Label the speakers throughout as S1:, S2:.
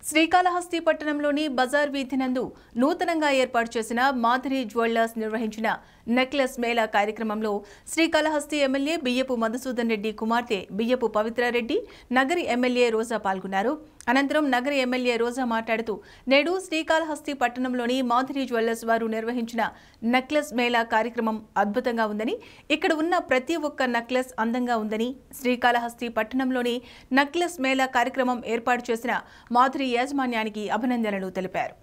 S1: శ్రీకాళహస్తి పట్టణంలోని బజార్ వీధి నందు నూతనంగా ఏర్పాటు చేసిన మాధురి జ్యువెల్లర్స్ నిర్వహించిన నెక్లెస్ మేళా కార్యక్రమంలో శ్రీకాళహస్తి ఎమ్మెల్యే బియ్యపు మధుసూదన్ రెడ్డి కుమార్తె బియ్యపు పవిత్రారెడ్డి నగరి ఎమ్మెల్యే రోజా పాల్గొన్నారు అనంతరం నగరి ఎమ్మెల్యే రోజా మాట్లాడుతూ నేడు శ్రీకాళహస్తి పట్టణంలోని మాధురి జ్యువెల్లర్స్ వారు నిర్వహించిన నెక్లెస్ మేళా కార్యక్రమం అద్భుతంగా ఉందని ఇక్కడ ఉన్న ప్రతి ఒక్క నెక్లెస్ అందంగా ఉందని శ్రీకాళహస్తి పట్టణంలోని నెక్లెస్ మేళా కార్యక్రమం ఏర్పాటు చేసిన మాధురి యాజమాన్యానికి అభినందనలు తెలిపారు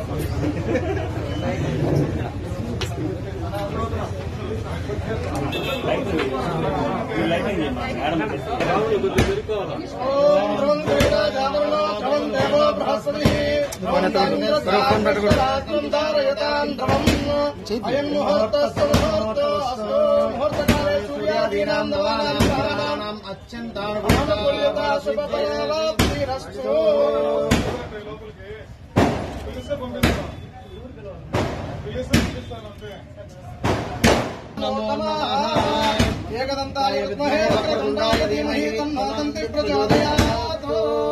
S2: ఏకదంతాయ విద్మహే వక్రతుండాయ ధీమహి తన్నో దంతి ప్రచోదయాత్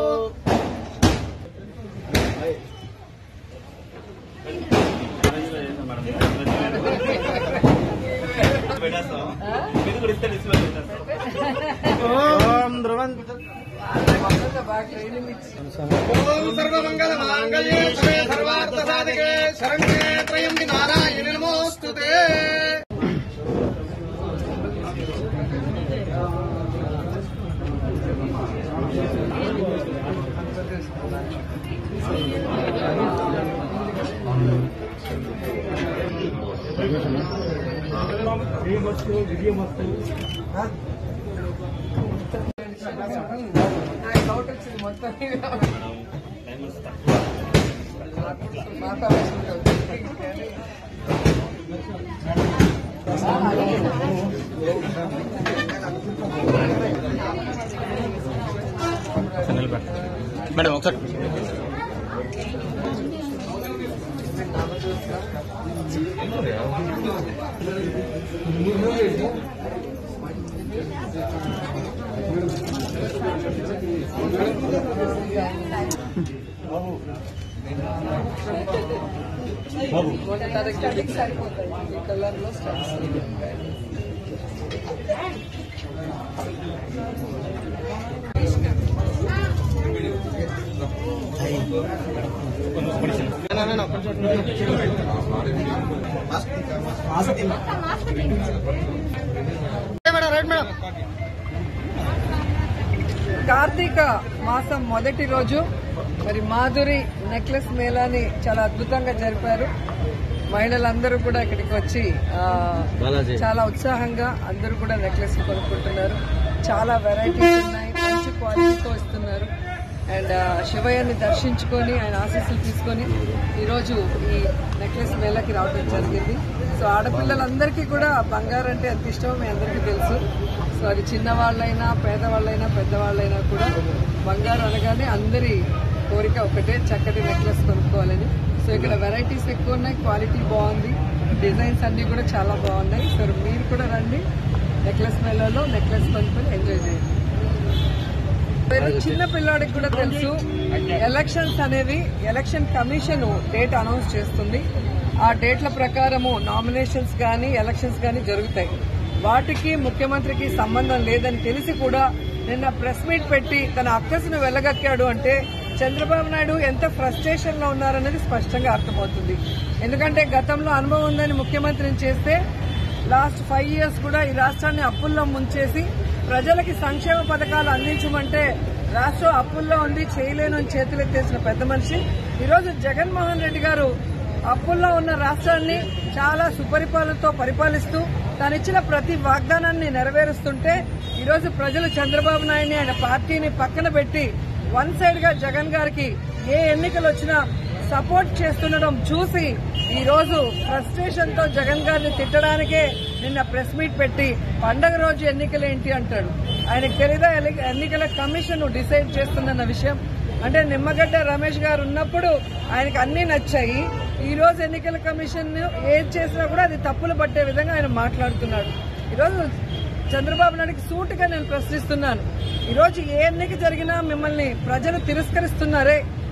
S2: ఓం ధ్రువం ఓం సర్వమంగళ మాంగళ్యే శివే సర్వార్థ సాధికే శరణ్యే త్రయంబి నారాయణి నమోస్తుతే
S3: మేడం ఒకసారి
S2: మేడం రైట్ మేడం
S4: కార్తీక మాసం మొదటి రోజు మరి మాధురి నెక్లెస్ మేళాని చాలా అద్భుతంగా జరిపారు మహిళలందరూ కూడా ఇక్కడికి వచ్చి ఆ, చాలా ఉత్సాహంగా అందరూ కూడా నెక్లెస్ కొనుక్కుంటున్నారు చాలా వెరైటీస్ ఉన్నాయి మంచి క్వాలిటీతో ఇస్తున్నారు అండ్ శివయ్యని దర్శించుకొని ఆయన ఆశీస్సులు తీసుకొని ఈరోజు ఈ నెక్లెస్ మేళకి రావడం జరిగింది సో ఆడపిల్లలందరికీ కూడా బంగారం అంటే ఎంత ఇష్టమో మీ అందరికీ తెలుసు సో అది చిన్నవాళ్ళైనా పేదవాళ్ళైనా పెద్దవాళ్ళైనా కూడా బంగారం అనగానే అందరి కోరిక ఒకటే చక్కటి నెక్లెస్ కొనుక్కోవాలని సో ఇక్కడ వెరైటీస్ ఎక్కువ ఉన్నాయి క్వాలిటీ బాగుంది డిజైన్స్ అన్ని కూడా చాలా బాగున్నాయి సో మీరు కూడా రండి నెక్లెస్ మేళలో నెక్లెస్ కొనుక్కొని ఎంజాయ్ చేయండి పేరు చిన్న పిల్లాడికి కూడా తెలుసు ఎలక్షన్స్ అనేవి ఎలక్షన్ కమిషన్ డేట్ అనౌన్స్ చేస్తుంది ఆ డేట్ల ప్రకారము నామినేషన్స్ కానీ ఎలక్షన్స్ కానీ జరుగుతాయి వాటికి ముఖ్యమంత్రికి సంబంధం లేదని తెలిసి కూడా నిన్న ప్రెస్ మీట్ పెట్టి తన అక్కసును వెళ్ళగక్కాడు అంటే చంద్రబాబు నాయుడు ఎంత ఫ్రస్ట్రేషన్ లో ఉన్నారనేది స్పష్టంగా అర్థమవుతుంది ఎందుకంటే గతంలో అనుభవం ఉందని ముఖ్యమంత్రిని చేస్తే లాస్ట్ ఫైవ్ ఇయర్స్ కూడా ఈ రాష్ట్రాన్ని అప్పుల్లో ముంచేసి ప్రజలకి సంక్షేమ పథకాలు అందించమంటే రాష్ట్రం అప్పుల్లో ఉంది చేయలేను అని చేతులెత్తేసిన పెద్ద మనిషి ఈరోజు జగన్మోహన్ రెడ్డి గారు అప్పుల్లో ఉన్న రాష్ట్రాన్ని చాలా సుపరిపాలనతో పరిపాలిస్తూ తానిచ్చిన ప్రతి వాగ్దానాన్ని నెరవేరుస్తుంటే ఈరోజు ప్రజలు చంద్రబాబు నాయుడిని ఆయన పార్టీని పక్కన పెట్టి వన్ సైడ్ గా జగన్ గారికి ఏ ఎన్నికలు వచ్చినా సపోర్ట్ చేస్తుండడం చూసి ఈ రోజు ఫ్రస్ట్రేషన్ తో జగన్ గారిని తిట్టడానికే నిన్న ప్రెస్ మీట్ పెట్టి పండగ రోజు ఎన్నికలు ఏంటి అంటాడు ఆయనకు తెలీదా ఎన్ని- ఎన్నికల కమిషన్ డిసైడ్ చేస్తుందన్న విషయం అంటే నిమ్మగడ్డ రమేష్ గారు ఉన్నప్పుడు ఆయనకు అన్ని నచ్చాయి ఈ రోజు ఎన్నికల కమిషన్ ఏది చేసినా కూడా అది తప్పులు పట్టే విధంగా ఆయన మాట్లాడుతున్నాడు ఈరోజు చంద్రబాబు నాయుడుకి సూటిగా నేను ప్రశ్నిస్తున్నాను ఈరోజు ఏ ఎన్నిక జరిగినా మిమ్మల్ని ప్రజలు తిరస్కరిస్తున్నారే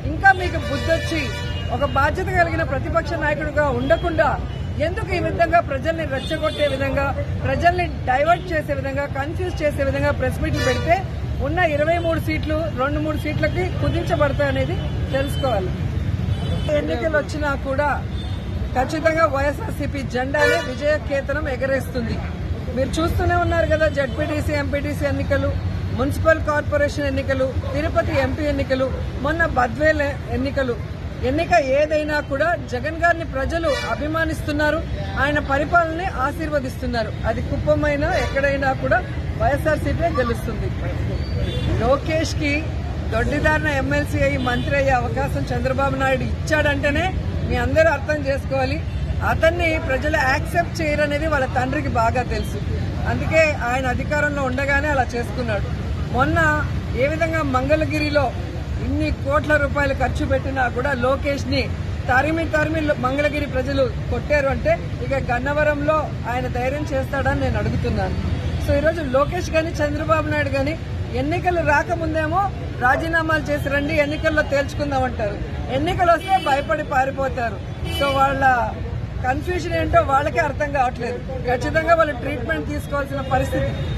S4: ఇంకా మీకు బుద్ధొచ్చి ఒక బాధ్యత కలిగిన ప్రతిపక్ష నాయకుడిగా ఉండకుండా ఎందుకు ఈ విధంగా ప్రజల్ని రెచ్చగొట్టే విధంగా ప్రజల్ని డైవర్ట్ చేసే విధంగా కన్ఫ్యూజ్ చేసే విధంగా ప్రెస్ మీట్లు పెడితే ఉన్న ఇరవై మూడు సీట్లు రెండు మూడు సీట్లకి కుదించబడతాయి అనేది తెలుసుకోవాలి ఎన్నికలు వచ్చినా కూడా ఖచ్చితంగా వైఎస్ఆర్సీపీ జెండానే విజయ కేతనం ఎగరేస్తుంది మీరు చూస్తూనే ఉన్నారు కదా జడ్పీటీసీ ఎంపీటీసీ ఎన్నికలు మున్సిపల్ కార్పొరేషన్ ఎన్నికలు తిరుపతి ఎంపీ ఎన్నికలు మొన్న బద్వేల్ ఎన్నికలు ఎన్నిక ఏదైనా కూడా జగన్ గారిని ప్రజలు అభిమానిస్తున్నారు ఆయన పరిపాలనని ఆశీర్వదిస్తున్నారు అది కుప్పమైనా ఎక్కడైనా కూడా వైఎస్ఆర్సీపీ గెలుస్తుంది లోకేష్ కి దొడ్డిదారిన ఎమ్మెల్సీ అయ్యి మంత్రి అయ్యే అవకాశం చంద్రబాబు నాయుడు ఇచ్చాడంటేనే మీ అందరూ అర్థం చేసుకోవాలి అతన్ని ప్రజలు యాక్సెప్ట్ చేయరనేది వాళ్ళ తండ్రికి బాగా తెలుసు అందుకే ఆయన అధికారంలో ఉండగానే అలా చేసుకున్నాడు మొన్న ఏ విధంగా మంగళగిరిలో ఇన్ని కోట్ల రూపాయలు ఖర్చు పెట్టినా కూడా లోకేష్ ని తరిమి తరిమి మంగళగిరి ప్రజలు కొట్టారు అంటే ఇక గన్నవరంలో ఆయన ధైర్యం చేస్తాడని నేను అడుగుతున్నాను సో ఈరోజు లోకేష్ గాని చంద్రబాబు నాయుడు గాని ఎన్నికలు రాకముందేమో రాజీనామాలు చేసి రండి ఎన్నికల్లో తేల్చుకుందాం అంటారు ఎన్నికలు వస్తే భయపడి పారిపోతారు సో వాళ్ళ కన్ఫ్యూజన్ ఏంటో వాళ్ళకే అర్థం కావట్లేదు ఖచ్చితంగా వాళ్ళు ట్రీట్మెంట్ తీసుకోవాల్సిన పరిస్థితి